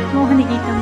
మోహన గీతం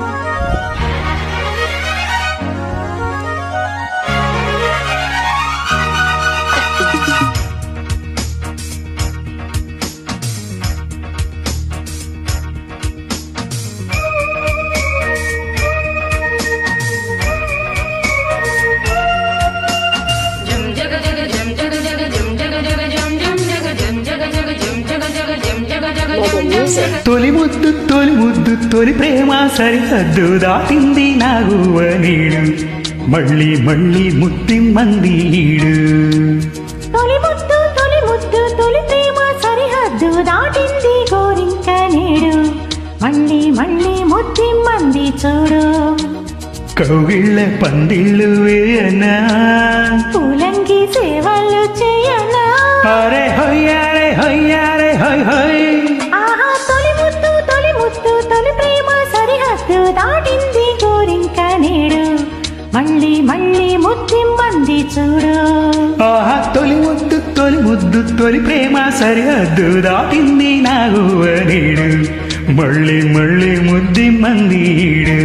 Mega Music. తొలి ముద్దు తొలి ముద్దు తొలి ప్రేమ సరిహద్దు దాటింది నా గువ్వ నీడు మళ్ళీ మళ్ళీ ముత్తిమ్మంది ఈడు తొలి ముద్దు తొలి ముద్దు తొలి ప్రేమ సరిహద్దు దాటింది గోరింక నేడు మళ్ళీ మళ్ళీ ముద్ది మంది చూడు కౌగిళ్ళ పందిళ్ళు వేయనా పూలంగి సేవలు చేయనా అరే హొయ్యారే హొయ్యారే హొయ్ హొయ్ ఆహా తొలి ముద్దు తొలి ముద్దు తొలి ప్రేమ సరిహద్దు దాటింది గోరింక నేడు మళ్ళీ మళ్ళీ ముద్ది మంది చూడు ఆహా తొలి ముద్దు తొలి ముద్దు తొలి ప్రేమ సరిహద్దు దాటింది నా గువ్వ నీడు మళ్ళీ మళ్ళీ ముద్దిమ్మంది ఈడు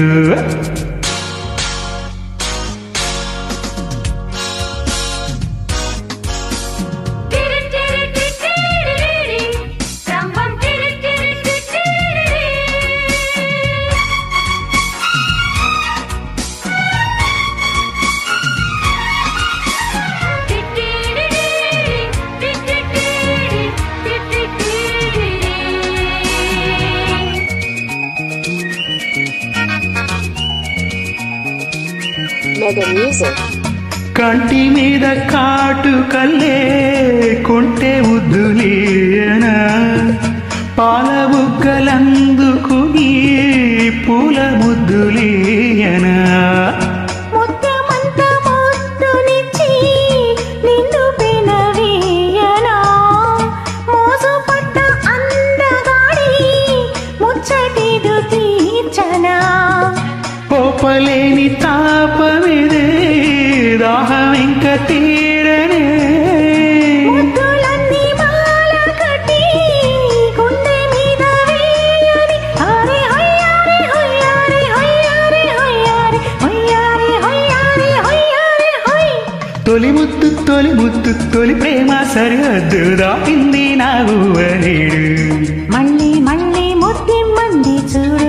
Mega Music. కంటి మీద కాటు కల్లే కొంటె ఉద్దులేనా పాల బుగ్గలందుకుని పూల ముద్దులేయనా ముత్యమంత ముద్దునిచ్చి నిన్ను పెనవేయనా మోసపడ్డ అందగాడి ముచ్చటిదు తీర్చనా పోపలేని తాపమిదే దాహం ఇంక తీరనే ముద్దులన్నీ మాల కట్టి గుండె మీద వేయని హరి హయ్యారి హయ్యారి హయ్యారి హయ్యారి హయ్యారి హయ్యారి హయ్యారి హయ్ తొలి ముద్దు తొలి ముద్దు తొలి ప్రేమ సరిహద్దు దాటింది నా గువ్వనేడు మళ్ళీ మళ్ళీ ముద్ది మంది చూడు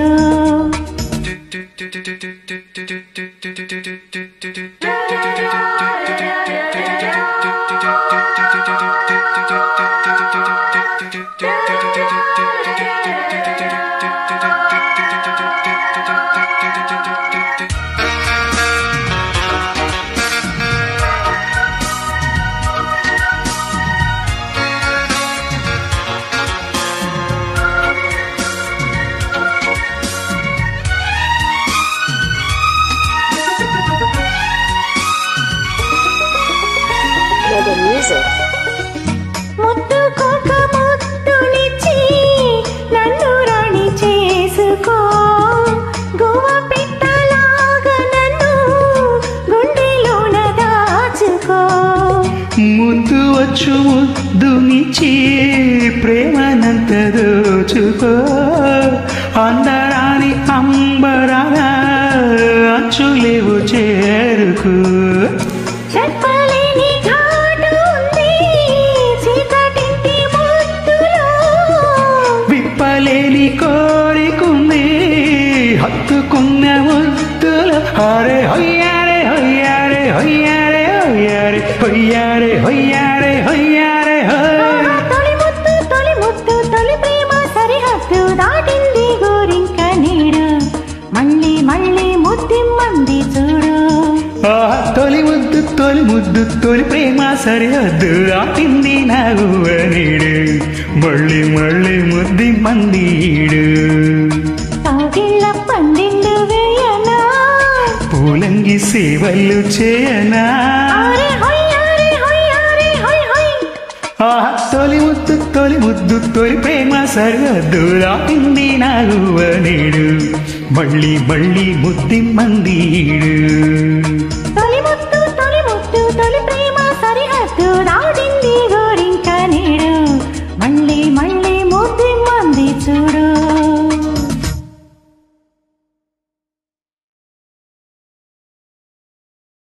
Mega Music. ముద్దుకోక ముద్దునిచ్చి నన్ను రాణి చేసుకో గువ్వ పిట్టలాగా నన్ను గుండెలోన దాచుకో ముద్దు వచ్చు ముద్దునిచ్చి ప్రేమనంత దోచుకో అందరాని అంబరాన అచ్చులేవు చేరుకు చెప్పలేని ఘాటు ఉంది చీకటింటి ముద్దులో విప్పలేని కోరికుంది హత్తుకున్న ముద్దుల హరే హొయ్యారే హొయ్యారే హొయ్యారే హొయ్యారే హొయ్యారే హొయ్యారే హొయ్యారే హొయ్ తొలి ముద్దు తొలి ముద్దు తొలి ప్రేమ సరిహద్దు దాటింది గోరింక నీడు మళ్ళీ మళ్ళీ ముద్ది మంది చూడు ఆ తొలి ముద్దు తొలి ముద్దు తొలి ప్రేమ సరిహద్దు దాటింది నా నీడు మళ్ళీ మళ్ళీ ముద్ది మందీడు కౌగిళ్ళ పందిళ్ళు వేయనా పూలంగి సేవలు చేయనా అరే హొయ్యారి హొయ్యారి హొయ్ హొయ్ ఆ తొలి ముద్దు తొలి ముద్దు తొలి ప్రేమ సరిహద్దు దాటింది నా నీడు మళ్ళీ మళ్ళీ ముద్ది మందీడు తొలి ముద్దు